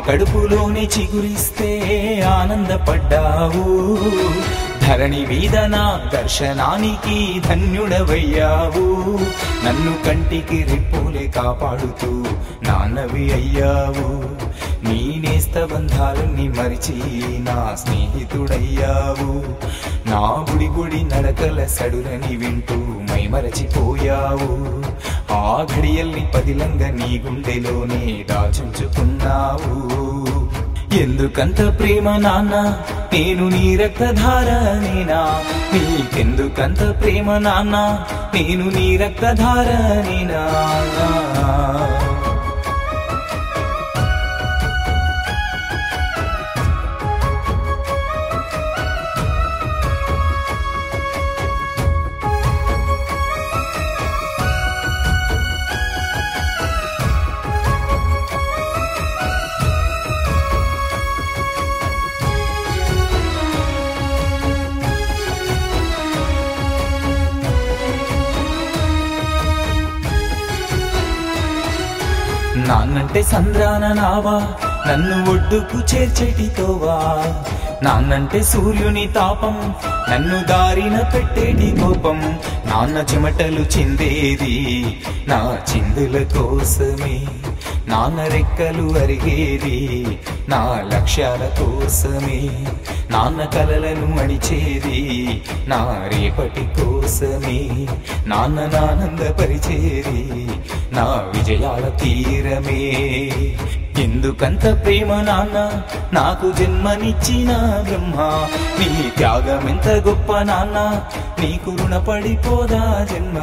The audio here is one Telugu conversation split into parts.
కడుపులోనే చిగురిస్తే ఆనందపడ్డావు ధరణి మీద నా దర్శనానికి ధన్యుడవయ్యావు నన్ను కంటికి రిప్పులే కాపాడుతూ నాన్నవి అయ్యావు నీ నేస్త బంధాలన్నీ మరిచి నా స్నేహితుడయ్యావు నా గుడి గుడి నడకల సడులని వింటూ మైమరచిపోయావు ఆ ఘడియల్ని పదిలంగా నీ గుండెలోనే దాచుంచుకున్నావు ఎందుకంత ప్రేమ నాన్న నేను నీ రక్తధార నేనా నీకెందుకంత ప్రేమ నాన్న నేను నీ రక్తధార నేనా నాన్నంటే సంద్రాన నావా నన్ను ఒడ్డుకు చేర్చేటితోవా నాన్నంటే సూర్యుని తాపం నన్ను దారిన పెట్టేటి కోపం నాన్న చెమటలు చిందేది నా చిందుల కోసమే నాన్న రెక్కలు అరిగేది నా లక్ష్యాల కోసమే నాన్న కలలను అణిచేది నా రేపటి కోసమే నాన్న నానందపరిచేది నా విజయాల తీరమే ఎందుకంత ప్రేమ నాన్న నాకు జన్మనిచ్చిన బ్రహ్మ నీ త్యాగం ఎంత గొప్ప నాన్న నీకు రుణపడిపోదా జన్మ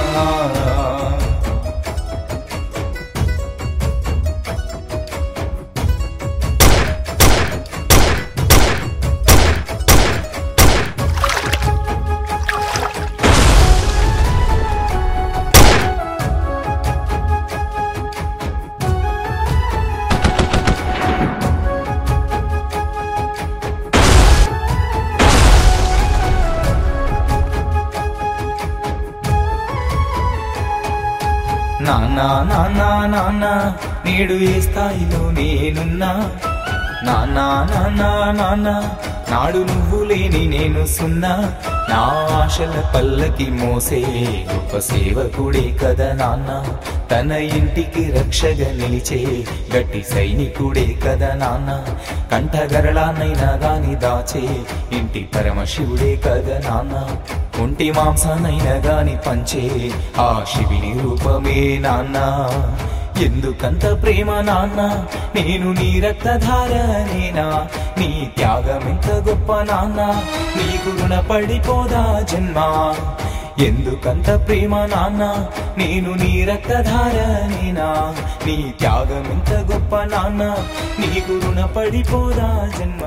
నానా నానా నానా నేడు ఏ స్థాయిలో నేనున్నా నానా నానా నానా నాడు నువ్వు లేని నేను సున్నా నా ఆశల పల్లకి మోసే గొప్ప సేవకుడే కదా నాన్న తన ఇంటికి రక్షగా నిలిచే గట్టి సైనికుడే కదా నాన్న కంఠగరళానైనా గాని దాచే ఇంటి పరమశివుడే కదా నాన్న ఒంటి మాంసానైనా గాని పంచే ఆ శివుని రూపమే నాన్న ఎందుకంత ప్రేమ నాన్న నేను నీ రక్తధార నేనా నీ త్యాగం ఎంత గొప్ప నాన్న నీకు రుణపడిపోదా జన్మ ఎందుకంత ప్రేమ నాన్న నేను నీ రక్తధార నేనా నీ త్యాగం ఎంత గొప్ప నాన్న నీకు రుణపడిపోదా జన్మ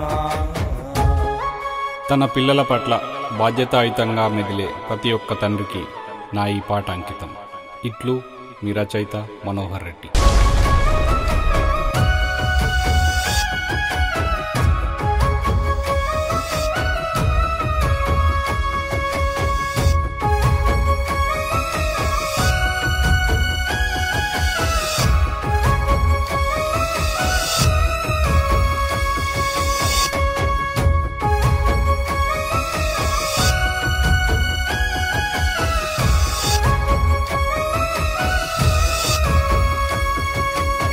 తన పిల్లల పట్ల బాధ్యతాయుతంగా మెదిలే ప్రతి ఒక్క తండ్రికి నా ఈ పాట అంకితం ఇట్లు మీ రచయిత మనోహర్ రెడ్డి